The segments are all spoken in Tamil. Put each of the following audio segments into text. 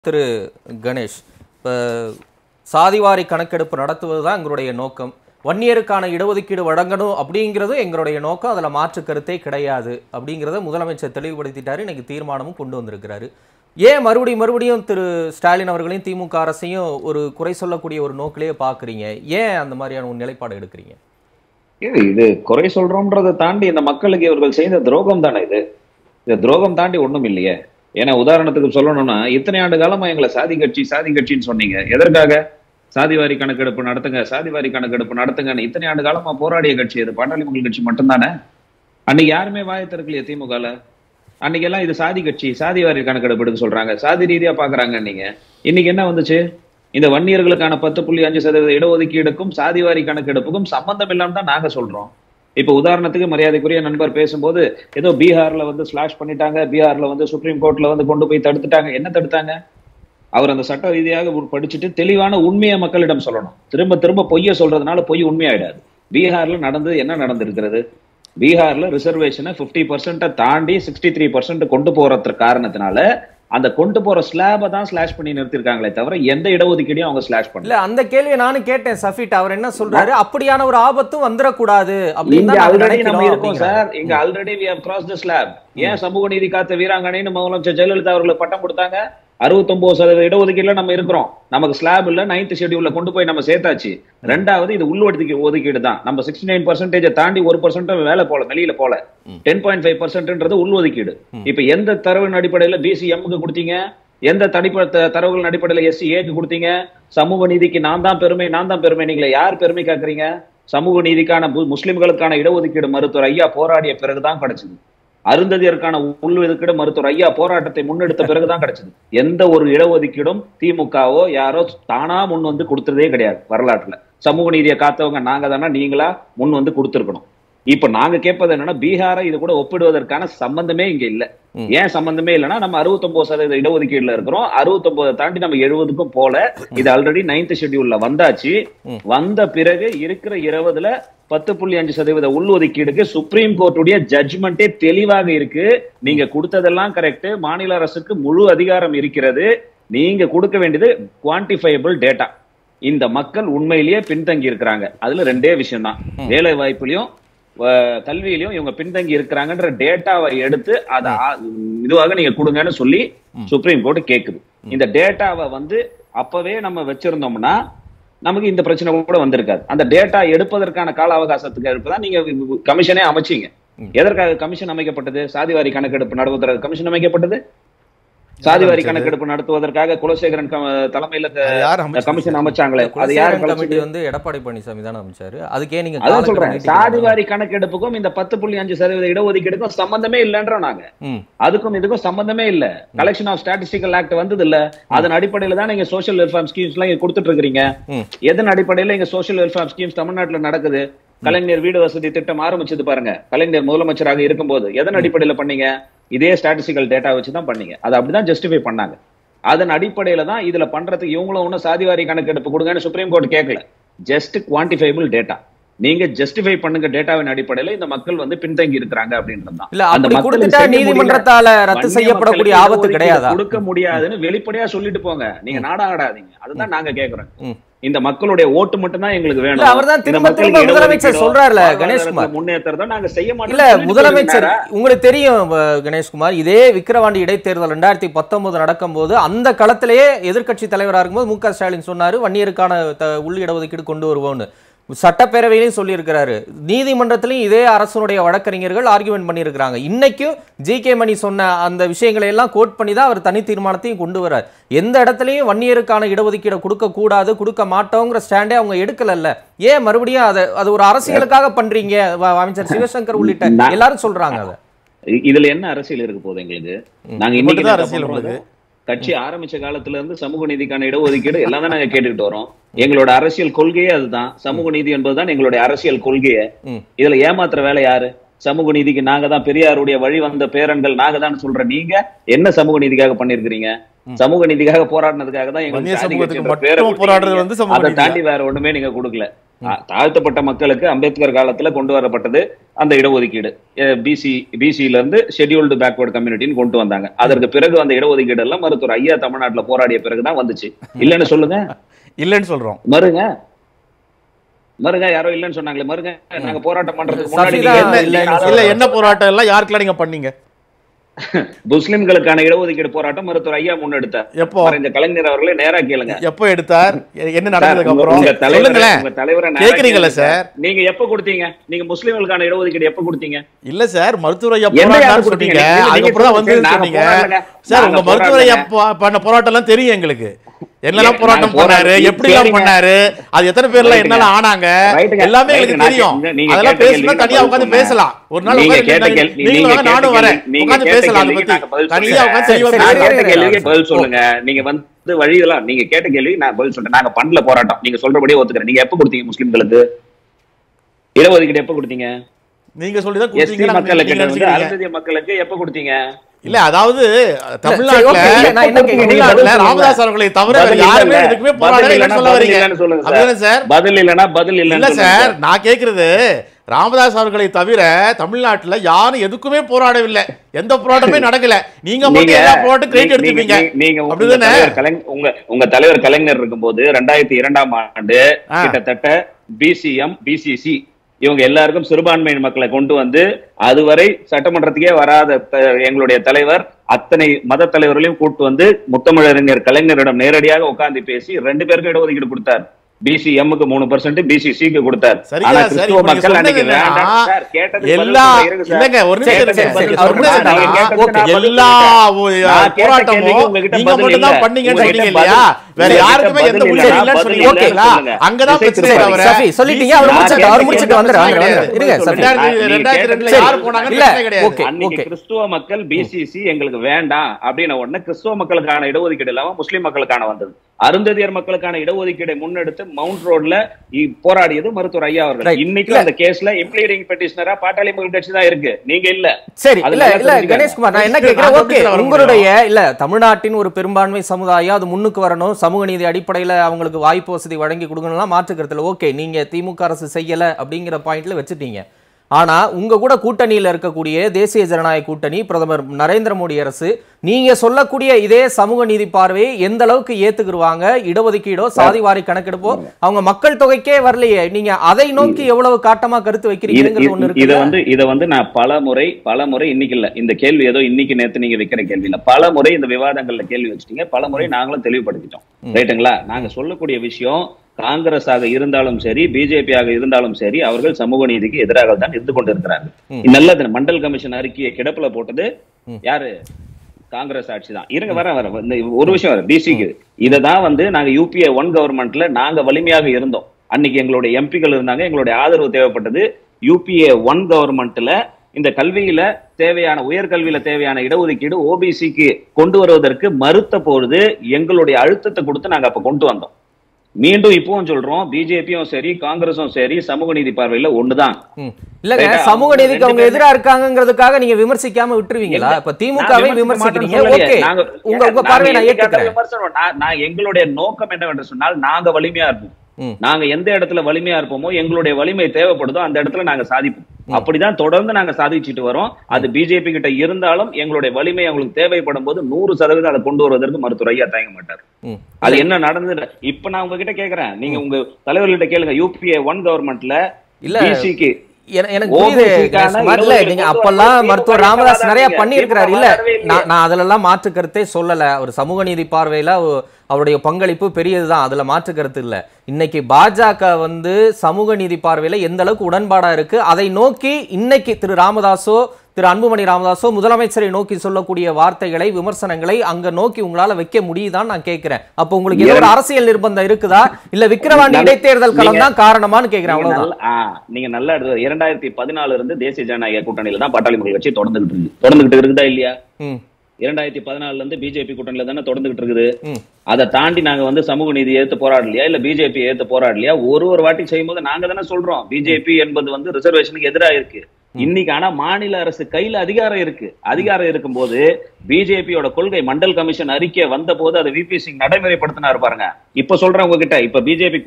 திரு கணேஷ் இப்போ சாதிவாரி கணக்கெடுப்பு நடத்துவது தான் எங்களுடைய நோக்கம் வன்னியருக்கான இடஒதுக்கீடு வழங்கணும் அப்படிங்கிறது எங்களுடைய நோக்கம் அதில் மாற்று கருத்தே கிடையாது அப்படிங்கிறத முதலமைச்சர் தெளிவுபடுத்திட்டாரு இன்னைக்கு தீர்மானமும் கொண்டு வந்திருக்கிறாரு ஏன் மறுபடியும் மறுபடியும் திரு ஸ்டாலின் அவர்களையும் திமுக அரசையும் ஒரு குறை சொல்லக்கூடிய ஒரு நோக்கிலேயே பார்க்குறீங்க ஏன் அந்த மாதிரியான ஒரு நிலைப்பாடு எடுக்கிறீங்க இது இது குறை சொல்றோம்ன்றதை தாண்டி இந்த மக்களுக்கு இவர்கள் செய்த துரோகம் தானே இது இந்த துரோகம் தாண்டி ஒண்ணும் இல்லையே ஏன்னா உதாரணத்துக்கு சொல்லணும்னா இத்தனை ஆண்டு காலமா எங்களை சாதி கட்சி சாதி கட்சின்னு சொன்னீங்க எதற்காக சாதிவாரி கணக்கெடுப்பு நடத்துங்க சாதிவாரி கணக்கெடுப்பு நடத்துங்கன்னு இத்தனை ஆண்டு காலமா போராடிய கட்சி இது பாட்டாளி மக்கள் கட்சி மட்டும்தானே அன்னைக்கு யாருமே வாயை திறக்கலையே திமுகல அன்னைக்கு எல்லாம் இது சாதி கட்சி சாதிவாரி கணக்கெடுப்பு எடுக்க சொல்றாங்க சாதி ரீதியா பாக்குறாங்க நீங்க இன்னைக்கு என்ன வந்துச்சு இந்த வன்னியர்களுக்கான பத்து புள்ளி அஞ்சு சதவீத இடஒதுக்கீடுக்கும் சாதிவாரி கணக்கெடுப்புக்கும் சம்பந்தம் இல்லாம தான் நாங்க சொல்றோம் இப்ப உதாரணத்துக்கு மரியாதைக்குரிய நண்பர் பேசும்போது ஏதோ பீகார்ல வந்து ஸ்லாஷ் பண்ணிட்டாங்க பீகார்ல வந்து சுப்ரீம் கோர்ட்ல வந்து கொண்டு போய் தடுத்துட்டாங்க என்ன தடுத்தாங்க அவர் அந்த சட்ட ரீதியாக உ- படிச்சுட்டு தெளிவான உண்மையை மக்களிடம் சொல்லணும் திரும்ப திரும்ப பொய்ய சொல்றதுனால பொய் உண்மையாயிடாது பீகார்ல நடந்தது என்ன நடந்திருக்கிறது பீகார்ல ரிசர்வேஷனை 50% பர்சன்ட்டை தாண்டி சிக்ஸ்டி த்ரீ பர்சன்ட் கொண்டு போறது காரணத்தினால அந்த கொண்டு போற ஸ்லாபை தான் ஸ்லாஷ் பண்ணி நிறுத்திருக்காங்களே தவிர எந்த இடஒதுக்கீடையும் அவங்க ஸ்லாஷ் பண்ணல இல்ல அந்த கேள்வியை நானும் கேட்டேன் சஃபிட் அவர் என்ன சொல்றாரு அப்படியான ஒரு ஆபத்தும் வந்துடக்கூடாது அப்படின்னு இங்க தான் நாங்க ஆல்ரெடி நம்ம நினைக்கிறோம் இருக்கோம் அப்படிங்கிறாரு. சார் இங்க already we have cross the slab ஏன் சமூக நீதி காத்த வீராங்கனைன்னு முதலமைச்சர் ஜெயலலிதா அவர்களுக்கு பட்டம் கொடுத்தாங்க 69% சதவீத இடஒதுக்கீடுல நம்ம இருக்கிறோம் நமக்கு ஸ்லாப் இல்ல நைன்த் ஷெட்யூல்ல கொண்டு போய் நம்ம சேர்த்தாச்சு ரெண்டாவது இது உள் ஒதுக்கீடு ஒதுக்கீடு தான் நம்ம சிக்ஸ்டி நைன் பர்சன்டேஜ் தாண்டி ஒரு பர்சன்ட் வேலை போல வெளியில போல டென் பாயிண்ட் ஃபைவ் பர்சன்ட்ன்றது உள் ஒதுக்கீடு இப்ப எந்த தரவின் அடிப்படையில பிசிஎம்க்கு கொடுத்தீங்க எந்த தனிப்ப த- தரவுகளின் அடிப்படையில எஸ்சி ஏக்கு கொடுத்தீங்க சமூக நீதிக்கு நான் தான் பெருமை நான் தான் பெருமை நீங்களே யார் பெருமை காக்குறீங்க சமூக நீதிக்கான மு- முஸ்லிம்களுக்கான இடஒதுக்கீடு மருத்துவர் ஐயா போராடிய பிறகுதான் கிடைச்சது அருந்ததியருக்கான உள் ஒதுக்கீடு மருத்துவர் ஐயா போராட்டத்தை முன்னெடுத்த பிறகுதான் கிடைச்சது எந்த ஒரு இடஒதுக்கீடும் திமுகவோ யாரோ தானா முன் வந்து கொடுத்ததே கிடையாது வரலாற்றுல சமூக நீதியை காத்தவங்க நாங்க தானே நீங்களா முன் வந்து கொடுத்திருக்கணும் இப்ப நாங்க கேட்பது என்னன்னா பீகாரை இது கூட ஒப்பிடுவதற்கான சம்பந்தமே இங்க இல்ல ம். ஏன் சம்பந்தமே இல்லைன்னா நம்ம 69% சதவீத இடஒதுக்கீடுல இருக்கிறோம் 69 தாண்டி நம்ம எழுபதுக்கும் போல இது ஆல்ரெடி நைன்த் ஷெட்யூல்ல வந்தாச்சு ம். வந்த பிறகு இருக்கிற இருபதுல பத்து புள்ளி அஞ்சு சதவீத உள்ஒதுக்கீடுக்கு சுப்ரீம் கோர்ட்டுடைய ஜட்ஜ்மெண்டே தெளிவாக இருக்கு நீங்க கொடுத்ததெல்லாம் கரெக்ட் மாநில அரசுக்கு முழு அதிகாரம் இருக்கிறது நீங்க கொடுக்க வேண்டியது குவான்டிஃபைபிள் டேட்டா இந்த மக்கள் உண்மையிலேயே பின்தங்கி இருக்கிறாங்க அதுல ரெண்டே விஷயம் தான் வேலை வாய்ப்புலயும் அஹ், கல்வியிலயும் இவங்க பின்தங்கி இருக்கிறாங்கன்ற டேட்டாவை எடுத்து அதை ஆ- இதுவாக நீங்க கொடுங்கன்னு சொல்லி சுப்ரீம் கோர்ட் கேக்குது இந்த டேட்டாவை வந்து அப்பவே நம்ம வச்சிருந்தோம்னா நமக்கு இந்த பிரச்சனை கூட வந்திருக்காது அந்த டேட்டா எடுப்பதற்கான கால அவகாசத்துக்கு எடுப்பதான் நீங்க கமிஷனே அமைச்சீங்க எதற்காக கமிஷன் அமைக்கப்பட்டது சாதிவாரி கணக்கெடுப்பு நடத்துவதற்கு கமிஷன் அமைக்கப்பட்டது சாதிவாரி கணக்கெடுப்பு நடத்துவதற்காக குலசேகரன் க- தலைமையில க- அது யார் அமைச்சது? கமிஷன் அமைச்சாங்களே அது யார் குலசேகரன் கமிட்டி கலைச்சது? வந்து எடப்பாடி பழனிசாமி தானே அமைச்சாரு அதுக்கே நீங்க அதான் சொல்றேன் காலக்கெடு நீட்டிக்கணும். சாதிவாரி கணக்கெடுப்புக்கும் இந்த பத்து புள்ளி அஞ்சு சதவீத இடஒதுக்கீடுக்கும் சம்பந்தமே இல்லைன்றோம் நாங்க ம் அதுக்கும் இதுக்கும் சம்பந்தமே இல்ல கலெக்ஷன் ஆஃப் ஸ்டாட்டிஸ்டிக்கல் ஆக்ட் வந்தது இல்ல அதன் அடிப்படையில தான் நீங்க சோஷியல் வெல்ஃபேர் ஸ்கீம்ஸ் எல்லாம் இங்க கொடுத்துட்டு இருக்கீங்க ம். எதன் அடிப்படையில இங்க சோஷியல் வெல்ஃபேர் ஸ்கீம்ஸ் தமிழ்நாட்டுல நடக்குது கலைஞர் வீடு வசதி திட்டம் ஆரம்பிச்சது பாருங்க கலைஞர் முதலமைச்சராக இருக்கும்போது எதன் அடிப்படையில பண்ணீங்க இதே ஸ்டாட்டிஸ்டிக்கல் டேட்டா வச்சு தான் பண்ணீங்க அதை அப்படிதான் ஜஸ்டிஃபை பண்ணாங்க அதன் அடிப்படையில தான் இதுல பண்றதுக்கு இவங்களும் ஒன்றும் சாதிவாரி கணக்கெடுப்பு கொடுங்கன்னு சுப்ரீம் கோர்ட் கேட்கல ஜஸ்ட் குவான்டிஃபைபிள் டேட்டா நீங்க ஜஸ்டிஃபை பண்ணுங்க டேட்டாவின் அடிப்படையில இந்த மக்கள் வந்து பின்தங்கி இருக்கிறாங்க அப்படின்றது தான் இல்ல அந்த அப்படி மக்களுக்கு கொடுத்துட்டா செய்ய முடியல. நீதிமன்றத்தால ரத்து வன்னிய செய்யப்படக்கூடிய மக்களுக்கு ஆபத்து இடஒதுக்கீடு கிடையாதா கொடுக்க முடியாதுன்னு வெளிப்படையா சொல்லிட்டு போங்க நீங்க நாடா ஆடாதீங்க அதுதான் நாங்க கேக்குறோம் ம். இந்த மக்களுடைய ஓட்டு மட்டும் தான் எங்களுக்கு வேணும் இல்ல அவர்தான் இந்த திரும்ப மக்களுக்கு திரும்ப முதலமைச்சர் இடஒதுக்கீடோ, சொல்றாருல வாழ்வாதாரத்தை கணேஷ்குமார் முன்னேற்றத்தை நாங்க செய்ய மாட்டோம் இல்ல முதலமைச்சர் உங்களுக்கு தெரியும் அஹ், கணேஷ்குமார் இதே விக்கிரவாண்டி இடைத்தேர்தல் ரெண்டாயிரத்தி பத்தொன்பது நடக்கும்போது அந்த களத்திலேயே எதிர்க்கட்சி தலைவராக இருக்கும்போது மு க ஸ்டாலின் சொன்னாரு வன்னியருக்கான த- உள் இடஒதுக்கீடு கொண்டு வருவோம்னு சட்டப்பேரவையிலையும் சொல்லியிருக்கிறாரு நீதிமன்றத்திலையும் இதே அரசனுடைய வழக்கறிஞர்கள் ஆர்குமெண்ட் பண்ணியிருக்கிறாங்க இன்னைக்கும் ஜி கே மணி சொன்ன அந்த விஷயங்களை எல்லாம் கோட் பண்ணி தான் அவர் தனி தீர்மானத்தையும் கொண்டு வரார் எந்த இடத்துலையும் வன்னியருக்கான இடஒதுக்கீடை கொடுக்க கூடாது கொடுக்க மாட்டோங்கிற ஸ்டாண்டே அவங்க எடுக்கலல்ல ஏன் மறுபடியும் அதை அது ஒரு அரசியலுக்காக பண்றீங்க வ- அமைச்சர் சிவசங்கர் உள்ளிட்ட நான்- எல்லாரும் சொல்றாங்க அதை இ- இதுல என்ன அரசியல் இருக்க போகுது எங்களுக்கு நாங்க இன்னைக்கு மட்டும்தான் என்ன அரசியல் பண்றோம்? உங்களுக்கு. கட்சி ஆரம்பிச்ச காலத்துல இருந்து சமூக நீதிக்கான இடஒதுக்கீடு எல்லாம் தான் நாங்க கேட்டுக்கிட்டு வரோம் எங்களோட அரசியல் கொள்கையே அதுதான் சமூக நீதி என்பதுதான் எங்களுடைய அரசியல் கொள்கையே ம். இதுல ஏமாத்துற வேலை யாரு சமூக நீதிக்கு நாங்க தான் பெரியாருடைய வழி வந்த பேரன்கள் நாங்க தான் சொல்ற நீங்க என்ன சமூக நீதிக்காக பண்ணிருக்கிறீங்க சமூக நீதிக்காக போராடினதுக்காக தான் வன்னிய எங்களுக்கு சாதி சமூகத்துக்கு கட்சின்ற பேரை மட்டும் போராடுறது கொடுத்தீங்க. வந்து சமூக அதை நீதியா? தாண்டி வேற ஒண்ணுமே நீங்க கொடுக்கல அ, தாழ்த்தப்பட்ட மக்களுக்கு அம்பேத்கர் காலத்துல கொண்டு வரப்பட்டது அந்த இடஒதுக்கீடு பிசி பிசில இருந்து ஷெட்யூல்டு பேக்வர்டு கம்யூனிட்டின்னு கொண்டு வந்தாங்க அதற்கு பிறகு அந்த இடஒதுக்கீடு எல்லாம் மருத்துவர் ஐயா தமிழ்நாட்டுல போராடிய பிறகுதான் வந்துச்சு இல்லன்னு சொல்லுங்க இல்லைன்னு சொல்றோம் மறுங்க மறுங்க யாரோ இல்லன்னு சொன்னாங்களே மறுங்க நாங்க போராட்டம் பண்றதுக்கு முன்னாடி சஃபிதா நீங்க என்ன- இல்லைன்னு நீங்க இல்ல என்ன போராட்டம் எல்லாம் யாருக்கெல்லாம் நீங்க பண்ணீங்க முஸ்லிம்களுக்கான இடஒதுக்கீடு போராட்டம் மருத்துவர் ஐயா முன்னெடுத்தார் எப்போ மறைந்த கலைஞர் அவர்களே நேரா கேளுங்க எப்போ எடுத்தார் எ- என்ன நடந்ததுக்கு உங்க- அப்புறம் உங்க தலைவரை- சொல்லுங்களேன் உங்க தலைவரை நேரா கேக்குறீங்கல்ல கேளுங்க. சார் நீங்க எப்ப கொடுத்தீங்க நீங்க முஸ்லிம்களுக்கான இடஒதுக்கீடு எப்ப கொடுத்தீங்க இல்ல சார் மருத்துவர் ஐயா எந்த போராட்டம் யாரு சொன்னீங்க கொடுத்தீங்க? நீங்க அதுக்கப்புறம் தான் கொடுத்தீங்க. வந்து நாங்க சொன்னீங்க போராடலங்க. சார் நாங்க உங்க மருத்துவர் ஐயா போராடலங்க. ப- பண்ண போராட்டம் எல்லாம் தெரியும் எங்களுக்கு என்னெல்லாம் ஏ, போராட்டம் நாங்க போராட்டம் பண்ணாரு எப்படி எல்லாம் சரிங்க. பண்ணாரு அது எத்தனை பேர்லாம் ரைட்டுங்க. என்னெல்லாம் ஆனாங்க ரைட்டுங்க. எல்லாமே ரைட்டுங்க. எங்களுக்கு நான் தெரியும் கே- நீங்க அதெல்லாம் கேட்ட பேசணும் கேள்விக்கு தனியா நான் உட்காந்து பதில் பேசலாம் ஒரு நாள் நீங்க உட்காந்து கேட்ட நீங்க- கேள்வி- நீங்களும் நீங்க வாங்க, கேட்ட நானும் வரேன் கேள்வி- நீங்க உட்காந்து கேட்ட பேசலாம் அதை கேள்விக்கு பத்தி நாங்க பதில் தனியா சொல்றேன். உட்காந்து சரி, தெளிவா சரி, நான் இருங்க, பேசலாம் கேட்ட இருங்க. கேள்விக்கு பதில் சொல்லுங்க நீங்க வந்து வழியெல்லாம் நீங்க கேட்ட கேள்வி நான் பதில் சொல்றேன் நாங்க பண்ணல போராட்டம் நீங்க சொல்றபடியே ஒத்துக்கிறேன் நீங்க எப்ப கொடுத்தீங்க முஸ்லிம்களுக்கு இடஒதுக்கீடு எப்ப கொடுத்தீங்க நீங்க சொல்லிதான் எஸ்டி கொடுத்தீங்க நாங்க மக்களுக்கு நீங்க வந்து நினைச்சுக்கிறீங்க. அருந்ததிய மக்களுக்கு எப்ப கொடுத்தீங்க இல்ல அதாவது சரி, தமிழ்நாட்டுல okay, நான் என்ன கேக்குறேன்? தமிழ்நாட்டுல பதில் ராமதாஸ் அவர்களை தவிர வேற பதில் யாருமே இல்ல. எதுக்குமே பதில் போராடவே இல்லைன்னு இல்லைன்னா சொல்ல பதில் வரீங்க இல்லைன்னு சொல்லுங்க சார். அப்படிதானே சார் பதில் இல்லைன்னா பதில் இல்ல இல்லைன்னு சார் சொல்லுங்க நான் கேக்குறது ராமதாஸ் அவர்களை தவிர தமிழ்நாட்டுல யாரும் எதுக்குமே போராடவில்லை எந்த போராட்டமே நடக்கல நீங்க மட்டும் நீங்க- எல்லா போராட்டம் கிரெடிட் நீங்க- எடுத்துப்பீங்க நீங்க- நீங்க உங்க அப்படிதானே? தலைவர் கலைஞர் உங்க உங்க தலைவர் கலைஞர் இருக்கும்போது ரெண்டாயிரத்தி இரண்டாம் ஆண்டு ஆ. கிட்டத்தட்ட பிசிஎம் பிசிசி இவங்க எல்லாருக்கும் சிறுபான்மையின் மக்களை கொண்டு வந்து அதுவரை சட்டமன்றத்துக்கே வராத த- எங்களுடைய தலைவர் அத்தனை மத தலைவர்களையும் கூட்டு வந்து முத்தமிழறிஞர் கலைஞரிடம் நேரடியாக உட்கார்ந்து பேசி ரெண்டு பேருக்கும் இடஒதுக்கீடு கொடுத்தார் பிசி எம்முக்கு மூணு பர்சன்ட் பிசி சிக்கு கொடுத்தார் சரிங்க, ஆனா சரி, கிறிஸ்துவ இப்ப நீங்க மக்கள் அன்னைக்கு சொன்னது வேண்டாம் என்னன்னா, சார், கேட்டதுக்கு பதில் எல்லா சொல்றேன், இருங்க சார். இல்லங்க ஒரு நிமிஷம் கேட்டதுக்கு இருங்க. பதில் அவர் என்ன சொல்றேன். சொன்னாரா? நீங்க கேட்டதுக்கு நான் பதில் எல்லா சொல்லிட்டேன். நான் கேட்ட போராட்டமும் கேள்விக்கு உங்ககிட்ட நீங்க பதில் மட்டும் தான் இல்ல. பண்ணீங்கன்னு உங்ககிட்ட சொன்னீங்க இல்லையா பதில் வேற இல்ல. யாருக்குமே எந்த பதில் உரிமை இல்ல. இல்லைன்னு பதில் சொன்னீங்க இல்ல. ஓகேங்களா சொல்லுங்க. அங்கதான் சரி, பிரச்சனை சரி, தவிர சஃபி, சொல்லிட்டீங்க, அவர் நான் முடிச்சிட்டு, அவர் கேட்ட முடிச்சிட்டு கேள்விக்கு வந்துடுறாங்க. பிரச்சனை கிடையாது. இருங்க, சஃபி. ரெண்டாயிரத்தி- நீங்க ரெண்டாயிரத்தி ரெண்டுல கேட்டது யாரு சரி. போனாங்கன்னு இல்ல, பிரச்சனை கிடையாது ஓகே. அன்னைக்கு கிறிஸ்துவ மக்கள் பிசிசி எங்களுக்கு வேண்டாம் அப்படின்ன உடனே கிறிஸ்துவ மக்களுக்கான இடஒதுக்கீடு இல்லாம முஸ்லிம் மக்களுக்கான வந்தது அருந்ததியர் மக்களுக்கான இடஒதுக்கீடை முன்னெடுத்து மவுண்ட் ரோட்ல இ- போராடியது மருத்துவர் ஐயா அவர்கள் Right. இன்னைக்கு இல்ல. அந்த கேஸ்ல இம்ப்ளீடிங் பெட்டிஷனரா பாட்டாளி மக்கள் கட்சி தான் இருக்கு நீங்க இல்ல சரி அது இல்ல நல்லா இல்ல தெரிஞ்சுக்கங்க. கணேஷ்குமார் நான் என்ன நான் கேக்குறேன் ஓகே சொல்லிட்டு வர உங்களுடைய இல்ல தமிழ்நாட்டின் ஒரு பெரும்பான்மை சமுதாயம் அது முன்னுக்கு வரணும் சமூக நீதி அடிப்படையில அவங்களுக்கு வாய்ப்பு வசதி வழங்கி கொடுக்கணும்லாம் மாற்றுக்கிறதுல ஓகே நீங்க திமுக அரசு செய்யல அப்படிங்கிற பாயிண்ட்ல வச்சுட்டீங்க ஆனா உங்க கூட கூட்டணியில இருக்கக்கூடிய தேசிய ஜனநாயக கூட்டணி பிரதமர் நரேந்திர மோடி அரசு நீங்க சொல்லக்கூடிய இதே சமூக நீதி பார்வையை எந்த அளவுக்கு ஏத்துக்குருவாங்க இடஒதுக்கீடோ சாதிவாரி கணக்கெடுப்போ அவங்க மக்கள் தொகைக்கே வரலையே நீங்க அதை நோக்கி எவ்வளவு காட்டமா கருத்து இது- வைக்கிறீங்கிறது ஒண்ணு இது- இத இருக்கு வந்து இத வந்து நான் பல முறை பல முறை இன்னைக்கு இல்ல இந்த கேள்வி ஏதோ இன்னைக்கு நேத்து நீங்க வைக்கிற கேள்வி இல்ல பல முறை இந்த விவாதங்கள்ல கேள்வி வச்சிட்டீங்க பல முறை நாங்களும் தெளிவுபடுத்திட்டோம் ரைட்டுங்களா நாங்க சொல்லக்கூடிய விஷயம் காங்கிரஸ் ஆக இருந்தாலும் சரி பிஜேபி ஆக இருந்தாலும் சரி அவர்கள் சமூக நீதிக்கு எதிராக தான் இருந்து கொண்டிருக்கிறார்கள் நல்லது மண்டல் கமிஷன் அறிக்கையை கிடப்புல போட்டது யாரு காங்கிரஸ் ஆட்சி தான் இருங்க வரேன் வரேன் இந்த ஒரு விஷயம் வர பிசிக்கு இதை தான் வந்து நாங்க யூபிஏ ஒன் கவர்மெண்ட்ல நாங்க வலிமையாக இருந்தோம் அன்னைக்கு எங்களுடைய எம்பிக்கள் இருந்தாங்க எங்களுடைய ஆதரவு தேவைப்பட்டது யூபிஏ ஒன் கவர்மெண்ட்ல இந்த கல்வியில தேவையான உயர்கல்வியில தேவையான இடஒதுக்கீடு ஓபிசிக்கு கொண்டு வருவதற்கு மறுத்த பொழுது எங்களுடைய அழுத்தத்தை கொடுத்து நாங்க அப்ப கொண்டு வந்தோம் மீண்டும் இப்பவும் சொல்றோம் பிஜேபியும் சரி காங்கிரஸும் சரி சமூக நீதி பார்வையில ஒண்ணுதான் ம். இல்லங்க ரைட்டா? சமூக அவங்க நீதிக்கு அவங்க ரெண்டு எதிரா இருக்காங்கங்கிறதுக்காக நீங்க விமர்சிக்காம விட்டுருவீங்களா இப்ப திமுகவை நான் விமர்சிக்கிறீங்க மாட்டேன்னு ஓகே சொல்லலையே. நாங்க- உங்க உங்க நாங்க பார்வையை நான் என்னைக்காவது ஏத்துக்கிறேன் விமர்சனம் நான் நான் எங்களுடைய நோக்கம் என்னவென்று சொன்னால் நாங்க வலிமையா இருப்போம் ம். நாங்க எந்த இடத்துல வலிமையா இருப்போமோ எங்களுடைய வலிமை தேவைப்படுதோ அந்த இடத்துல நாங்க சாதிப்போம் அப்படிதான் தொடர்ந்து நாங்க சாதிச்சுட்டு வரோம் அது பிஜேபி கிட்ட இருந்தாலும் எங்களுடைய வலிமை அவங்களுக்கு தேவைப்படும் போது நூறு சதவீதம் அதை கொண்டு வருவதற்கு மருத்துவர் ஐயா தயங்க மாட்டார் ம். அது என்ன நடந்தது இப்ப நான் உங்ககிட்ட கேக்குறேன் நீங்க உங்க தலைவர்கள்ட்ட கேளுங்க யூபிஏ ஒன் கவர்மெண்ட்ல இல்ல. பிசிக்கு என- எனக்கு புரியுது OBC க்கான கணேஷ்குமார். இல்ல இருபது நீங்க கொண்டு அப்பெல்லாம் வரணும். மருத்துவர் திமுக ராமதாஸ் நிறைய வராதீங்க. பண்ணியிருக்கிறாரு இல்ல திமுக வரவே இல்லையே. நான் நான் அதுல எல்லாம் மாற்று கருத்தே சொல்லல அவர் சமூக நீதி பார்வையில அவ- அவருடைய பங்களிப்பு பெரியதுதான் அதுல மாற்று கருத்து இல்ல இன்னைக்கு பாஜக வந்து சமூக நீதி பார்வையில எந்த அளவுக்கு உடன்பாடா இருக்கு அதை நோக்கி இன்னைக்கு திரு ராமதாஸோ திரு அன்புமணி ராமதாஸோ முதலமைச்சரை நோக்கி சொல்லக்கூடிய வார்த்தைகளை விமர்சனங்களை அங்க நோக்கி உங்களால வைக்க முடியுதான்னு நான் கேட்கிறேன் அப்ப உங்களுக்கு ஏதோ ஒரு அரசியல் நிர்பந்தம் இருக்குதா இல்ல விக்கிரவாண்டி நல்ல- இடைத்தேர்தல் களம் நீங்க- தான் காரணமான்னு கேட்கிறேன் நீங்க அவ்வளவுதான் நல்ல- ஆ, நீங்க நல்லா எடுத்து இரண்டாயிரத்தி பதினாலுல இருந்து தேசிய ஜனநாயக கூட்டணியில தான் பாட்டாளி மக்கள் கட்சி தொடர்ந்துகிட்டு இருக்கு தொடர்ந்துகிட்டு இருக்குதா இல்லையா ம் இரண்டாயிரத்தி பதினாலுல இருந்து பிஜேபி கூட்டணியில தானே தொடர்ந்துகிட்டு இருக்குது ம் அதை தாண்டி நாங்க வந்து சமூக நீதி ஏத்து போராடலையா இல்ல பிஜேபி ஏத்து போராடலையா ஒரு ஒரு வாட்டி செய்யும்போது நாங்க தானே சொல்றோம் பிஜேபி என்பது வந்து ரிசர்வேஷனுக்கு எதிரா இருக்கு இன்னைக்கு ஆனா மாநில அரசு கையில அதிகாரம் இருக்கு அதிகாரம் இருக்கும்போது பிஜேபியோட கொள்கை மண்டல் கமிஷன் அறிக்கை வந்த போது அதை விபி சிங் நடைமுறைப்படுத்தினாரு பாருங்க இப்ப சொல்றேன் உங்ககிட்ட இப்ப பிஜேபி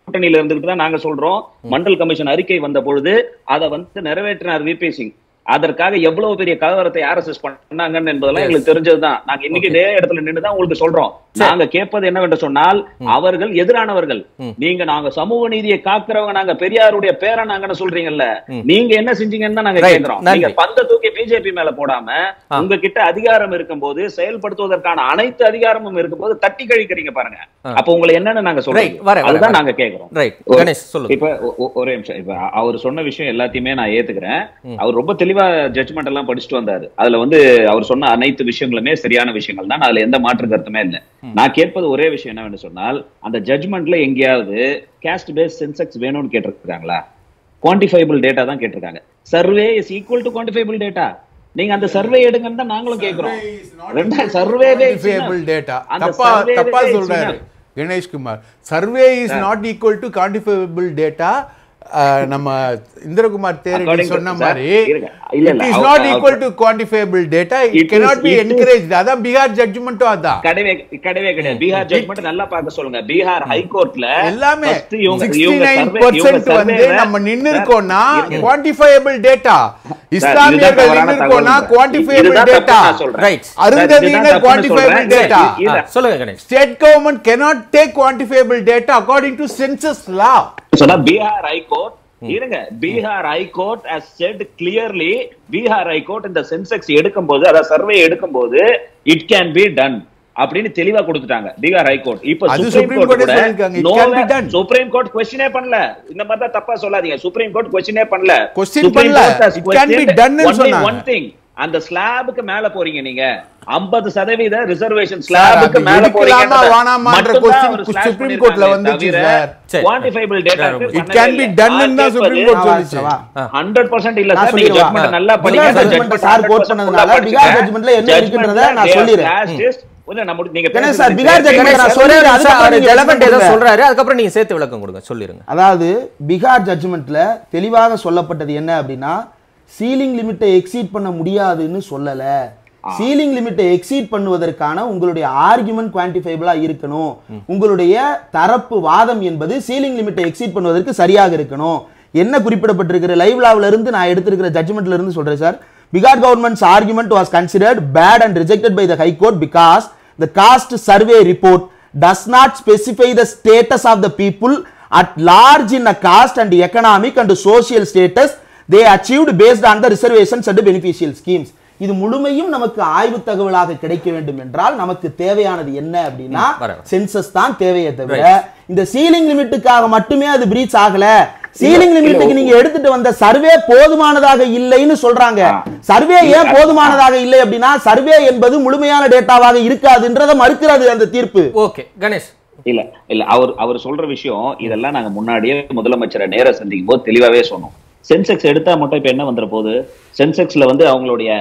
கூட்டணியில இருந்துகிட்டு தான் நாங்க சொல்றோம் மண்டல் கமிஷன் அறிக்கை வந்த பொழுது அதை வந்து நிறைவேற்றினார் விபி சிங் அதற்காக எவ்வளவு பெரிய கலவரத்தை ஆர்எஸ்எஸ் பண்ணாங்கன்னு என்பதெல்லாம் எங்களுக்கு தெரிஞ்சதுதான் நாங்க இன்னைக்கு இதே இடத்துல நின்று தான் உங்களுக்கு சொல்றோம் நாங்க கேட்பது என்னவென்று சொன்னால் அவர்கள் எதிரானவர்கள் நீங்க நாங்க சமூக நீதியை காக்குறவங்க நாங்க பெரியாருடைய பேரை நாங்கன்னு சொல்றீங்கல்ல நீங்க என்ன செஞ்சீங்கன்னு தான் நாங்க Right. கேக்குறோம் நன்றி. நீங்க பந்த தூக்கி பிஜேபி மேல போடாம ஆ. உங்ககிட்ட அதிகாரம் இருக்கும்போது செயல்படுத்துவதற்கான அனைத்து அதிகாரமும் இருக்கும்போது தட்டி கழிக்கிறீங்க பாருங்க ஆ. அப்ப உங்களை என்னன்னு நாங்க Right. சொல்றோம் வரேன், அதுதான் வரேன். நாங்க கேக்குறோம் ரைட் ஒரு- கணேஷ் சொல்லுங்க இப்ப ஒ- ஒ- ஒரே நிமிஷம் இப்ப அவர் சொன்ன விஷயம் எல்லாத்தையுமே நான் ஏத்துக்கிறேன் அவர் ரொம்ப தெளிவா ஜட்ஜ்மெண்ட் எல்லாம் படிச்சுட்டு வந்தாரு அதுல வந்து அவர் சொன்ன அனைத்து விஷயங்களுமே சரியான விஷயங்கள் தான் அதுல எந்த மாற்று கருத்துமே இல்ல நான் கேட்பது ஒரே விஷயம் என்னவென்று சொன்னால் அந்த ஜட்ஜ்மெண்ட்ல எங்கேயாவது கேஸ்ட் பேஸ் சென்செக்ஸ் வேணும்னு கேட்டிருக்காங்களா குவான்டிஃபைபிள் டேட்டா தான் கேட்டிருக்காங்க survey is equal to quantifiable data நீங்க அந்த சர்வே எடுங்கன்னு தான் நாங்களும் கேக்குறோம் ரெண்டா சர்வேவே quantifiable data அந்த தப்பா survey தப்பா is சொல்றாரு enough. Ganesh Kumar survey is not equal to quantifiable data நம்ம இந்திரகுமார் தேரடி According to- சொன்ன sir, மாதிரி இருங்க. இல்ல, இட் இல்ல, இஸ் அவர்- நாட் அவர்- equal to quantifiable data It it cannot is- be it is- encourage அதான் பீகார் ஜட்ஜ்மெண்ட்டும் அதான் கிடையவே கிடையவே கிடையாது பீகார் ஜட்மெண்ட் நல்லா பார்க்க சொல்லுங்க பீகார் ஹைகோர்ட்ல எல்லாமே first இவங்க- சிக்ஸ்டி இவங்க நைன் survey- இவங்க பர்சன்ட் வந்து survey-ல- நம்ம நின்னு இருக்கோம்னா இருங்க. குவான்டிஃபைபிள் டேட்டா இஸ்லாமியர்கள் இதுதான் நின்னு தவறான இருக்கோம்னா தகவல். குவான்டிஃபைபிள் இதுதான் தப்பு டேட்டா நான் சொல்றேன். Right. அருந்ததியினர் இதுதான் தப்புன்னு quantifiable சொல்றேன். data. இல்ல, ஆ, சொல்லுங்க Ganesh State government cannot take quantifiable data according to census law. சொன்னா பீகார் ஹைகோர்ட் இருங்க Bihar high court has said clearly Bihar high court இந்த சென்செக்ஸ் எடுக்கும்போது அதாவது சர்வே எடுக்கும்போது இட் கேன் பி டன் அப்படின்னு தெளிவா கொடுத்துட்டாங்க பீகார் ஹைகோர்ட் இப்ப அது சுப்ரீம் Supreme கோர்ட் Court கூட சொல்லிருக்காங்க, it no can be way- done. Supreme court கொஸ்டினே பண்ணல இந்த மாதிரி தான் தப்பா சொல்லாதீங்க சுப்ரீம் கோர்ட் கொஸ்டினே பண்ணல Question Supreme பண்ணல. Court has It can be questioned done ன்னு only சொன்னாங்க. one thing அந்த ஸ்லாபுக்கு மேல போறீங்க நீங்க 50% சதவீத ரிசர்வேஷன் Sir, ஸ்லாபுக்கு அது மேல எடுக்கலாமா, போறீங்க வேணாமான்ற question Supreme Courtல வந்துச்சு, sir. சரி. Quantifiable data It can be done ன்னு தான் Supreme Court சொல்லுச்சு. ஹண்ட்ரட் பர்சன்ட் இல்ல நான் சார் நீங்க சொல்லிடுவா. ஜட்மெண்ட் நல்லா பீகார் படிங்க judgment சார் quote பண்ணதுனால பீகார் judgmentல என்ன இருக்குன்றத நான் சொல்லிடுறேன். நீங்க கணேஷ் சார், பீகார் பேசுறது judgment நான் சரி. சொல்றேன். சொல்லிடுங்க அதுக்கப்புறம் சார் நீங்க ஜலமெண்ட் ஏதோ சொல்லுங்க. சொல்றாரு அதுக்கப்புறம் நீங்க சேர்த்து விளக்கம் கொடுங்க சொல்லிருங்க அதாவது பீகார் ஜட்ஜ்மெண்ட்ல தெளிவாக சொல்லப்பட்டது என்ன அப்படின்னா சீலிங் லிமிட்டை எக்ஸீட் பண்ண முடியாதுன்னு சொல்லல சீலிங் லிமிட்டை எக்ஸீட் பண்ணுவதற்கான உங்களுடைய ஆர்குமெண்ட் குவான்டிஃபைபிளா இருக்கணும் உங்களுடைய தரப்பு வாதம் என்பது சீலிங் லிமிட்டை எக்ஸீட் பண்ணுவதற்கு சரியாக இருக்கணும் என்ன குறிப்பிடப்பட்டிருக்கிற லைவ் லாவ்ல இருந்து நான் எடுத்திருக்கிற ஜட்ஜ்மெண்ட்ல இருந்து சொல்றேன் sir Bihar government's argument was considered bad and rejected by the high court because the caste survey report does not specify the status of the people at large in a caste and economic and social status they achieved based on the reservations and beneficial schemes இது முழுமையும் நமக்கு ஆய்வு தகவலாக கிடைக்க வேண்டும் என்றால் நமக்கு தேவையானது என்ன அப்படின்னா வர, வர. சென்சஸ் தான் தேவையே தவிர இந்த சீலிங் லிமிட்டுக்காக மட்டுமே அது பிரீச் ஆகல சீலிங் லிமிட்டுக்கு நீங்க எடுத்துட்டு வந்த சர்வே போதுமானதாக இல்லைன்னு சொல்றாங்க சர்வே ஏன் போதுமானதாக இல்லை அப்படின்னா சர்வே என்பது முழுமையான டேட்டாவாக இருக்காதுன்றத மறுக்கிறது அந்த தீர்ப்பு ஓகே கணேஷ் இல்ல இல்ல அவர் அவர் சொல்ற விஷயம் இதெல்லாம் நாங்க முன்னாடியே முதலமைச்சரை நேர சந்திக்கும் போது தெளிவாவே சொன்னோம் சென்செக்ஸ் எடுத்தா மட்டும் இப்ப என்ன வந்துட போகுது சென்செக்ஸ்ல வந்து அவங்களுடைய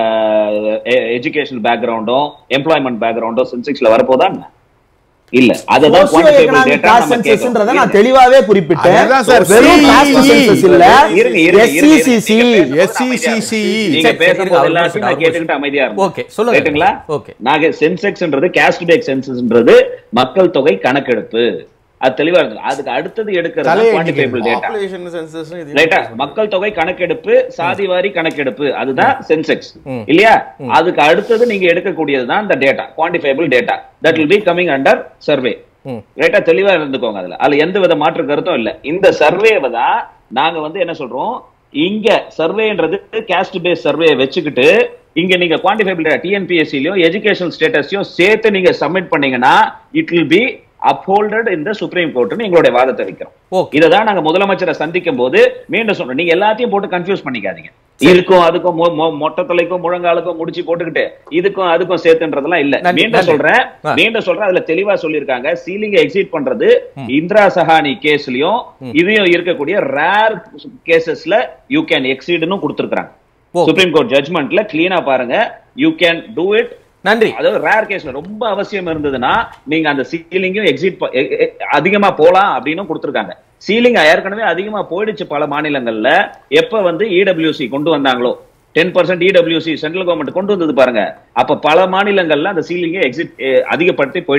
எஜுகேஷன் பேக்ரவுண்டும் எம்ப்ளாய்மெண்ட் பேக்ரவுண்டும் சென்செக்ஸ்ல வரப்போதா என்ன? இல்ல அதுதான் Socio quantifiable economic data caste நம்ம censusன்றத கேட்கிறோம். நான் தெளிவாவே குறிப்பிட்டேன் அதுதான் சார், வெறும் CEE. caste census இல்ல இருங்க, இருங்க, இருங்க, இருங்க. SCCC நீங்க பேசும்போது SCCC. நீங்க சரி, சரி, பேசும்போது இருங்க, அவர் எல்லாத்தையும் நான் பேசட்டும், கேட்டுக்கிட்டு அமைதியா இருந்தேன். ஓகே, சொல்லுங்க. ரைட்டுங்களா? ஓகே. நாங்க சென்செக்ஸ்ன்றது caste based censusன்றது மக்கள் தொகை கணக்கெடுப்பு அது தெளிவா இருக்கு அதுக்கு அடுத்தது எடுக்கிறது தலையை குவான்டிஃபைபிள் டேட்டா Population census னு இது ரைட்டா மக்கள் தொகை கணக்கெடுப்பு சாதிவாரி கணக்கெடுப்பு அதுதான் சென்செக்ஸ் ம். இல்லையா அதுக்கு அடுத்தது நீங்க எடுக்கக்கூடியதுதான் இந்த data quantifiable data that will be coming under survey ம். ரைட்டா தெளிவா இருந்துக்கோங்க அதுல அதுல எந்த வித மாற்று கருத்தும் இல்ல இந்த சர்வேவை தான் நாங்க வந்து என்ன சொல்றோம் இங்க சர்வேன்றது கேஸ்ட் பேஸ் சர்வே வச்சுக்கிட்டு இங்க நீங்க குவான்டிஃபைபிள் டேட்டா டிஎன்பிஎஸ்சிலையும் எஜுகேஷன் ஸ்டேட்டஸையும் சேர்த்து நீங்க சப்மிட் பண்ணீங்கன்னா இட் வில் பி அப்ஹோல்டட் இந்த சுப்ரீம் கோர்ட்னு எங்களுடைய வாதத்தை வைக்கிறோம் ஓகே இதை தான் நாங்க முதலமைச்சரை சந்திக்கும் போது மீண்டும் சொல்றோம் நீங்க எல்லாத்தையும் போட்டு கன்ஃபியூஸ் பண்ணிக்காதீங்க இதுக்கும் அதுக்கும் மொ- மொ- மொட்டை தலைக்கும் முழங்காலுக்கும் முடிச்சு போட்டுக்கிட்டு இதுக்கும் அதுக்கும் சேர்த்துன்றதெல்லாம் இல்ல நன்றி, மீண்டும் நன்றி. சொல்றேன் ஆ. மீண்டும் சொல்றேன் அதுல தெளிவா சொல்லியிருக்காங்க சீலிங் எக்ஸிட் பண்றது இந்திரா சஹானி கேஸ்லயும் இதையும் இருக்கக்கூடிய ரேர் கேசஸ்ல யூ கேன் எக்ஸீட்னு கொடுத்திருக்காங்க ஓகே. சுப்ரீம் கோர்ட் ஜட்மெண்ட்ல கிளீனா பாருங்க யூ கேன் டூ இட் நன்றி அதாவது ரேர் கேஸ்ல ரொம்ப அவசியம் இருந்ததுன்னா நீங்க அந்த சீலிங்கும் எக்ஸிட் அதிகமா போலாம் அப்படின்னு கொடுத்திருக்காங்க சீலிங் ஏற்கனவே அதிகமா போயிடுச்சு பல மாநிலங்கள்ல எப்ப வந்து இடபிள்யூசி கொண்டு வந்தாங்களோ ten percent EWS central government கொண்டு வந்தது பாருங்க அப்ப பல மாநிலங்கள்ல அந்த சீலிங்கை எக்ஸிட் அதிகப்படுத்தி போயிட்டாங்க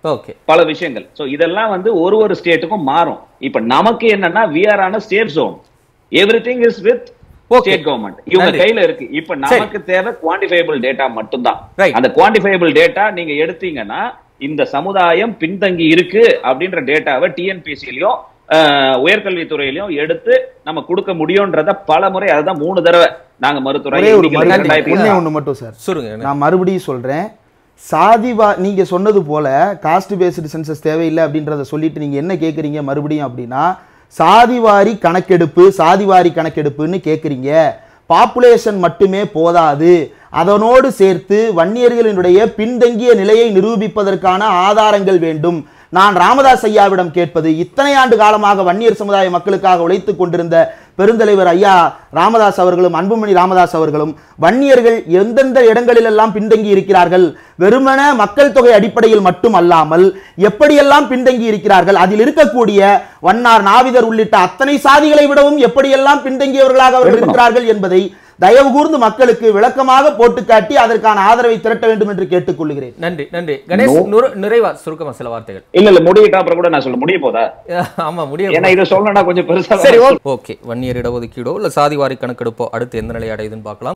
ஓகே பல விஷயங்கள் சோ இதெல்லாம் வந்து ஒரு ஒரு ஸ்டேட்டுக்கும் மாறும் இப்ப நமக்கு என்னன்னா we are on state zone everything is with Okay. State government இவங்க நன்றி. கையில இருக்கு இப்ப நமக்கு தேவை குவான்டிஃபைபிள் டேட்டா மட்டும்தான் Right. அந்த குவான்டிஃபைபிள் டேட்டா நீங்க எடுத்தீங்கன்னா இந்த சமுதாயம் பின்தங்கி இருக்கு அப்படின்ற டேட்டாவை டிஎன்பிசிலையும் உயர்கல்வித்துறையிலையும் எடுத்து நம்ம கொடுக்க முடியும்ன்றத பல முறை அதுதான் மூணு தடவை நாங்க மருத்துவரை ஒரே ஒரு இன்னைக்கு மறு- ரெண்டாயிரத்தி ஒண்ணே ஒண்ணு மட்டும் சார் சொல்லுங்க நான் மறுபடியும் சொல்றேன் சாதிவா நீங்க சொன்னது போல காஸ்ட் பேஸ்டு சென்சஸ் தேவையில்லை அப்படின்றத சொல்லிட்டு நீங்க என்ன கேக்குறீங்க மறுபடியும் அப்படின்னா சாதிவாரி கணக்கெடுப்பு சாதிவாரி கணக்கெடுப்புன்னு கேக்குறீங்க பாப்புலேஷன் மட்டுமே போதாது அதனோடு சேர்த்து வன்னியர்களினுடைய பின்தங்கிய நிலையை நிரூபிப்பதற்கான ஆதாரங்கள் வேண்டும் நான் ராமதாஸ் ஐயாவிடம் கேட்பது இத்தனை ஆண்டு காலமாக வன்னியர் சமுதாய மக்களுக்காக உழைத்துக் கொண்டிருந்த பெருந்தலைவர் ஐயா ராமதாஸ் அவர்களும் அன்புமணி ராமதாஸ் அவர்களும் வன்னியர்கள் எந்தெந்த இடங்களிலெல்லாம் பின்தங்கி இருக்கிறார்கள் வெறுமன மக்கள் தொகை அடிப்படையில் மட்டும் அல்லாமல் எப்படியெல்லாம் பின்தங்கி இருக்கிறார்கள் அதில் இருக்கக்கூடிய வண்ணார் நாவிதர் உள்ளிட்ட அத்தனை சாதிகளை விடவும் எப்படியெல்லாம் பின்தங்கியவர்களாக அவர்கள் இருக்கிறார்கள் என்பதை தயவு கூர்ந்து மக்களுக்கு விளக்கமாக போட்டு காட்டி அதற்கான ஆதரவை திரட்ட வேண்டும் என்று கேட்டுக்கொள்கிறேன் நன்றி நன்றி கணேஷ் நுர- நிறைவா சுருக்கமா சில வார்த்தைகள் இல்ல இல்ல முடியிட்ட அப்புறம் கூட நான் சொல்ல முடிய போதா ஆமா முடியும் ஏன்னா இதை சொல்லணும்னா கொஞ்சம் பெருசா சரி ஓகே வன்னியர் இடஒதுக்கீடோ இல்ல சாதிவாரி கணக்கெடுப்போ அடுத்து எந்த நிலை அடையுதுன்னு பார்க்கலாம்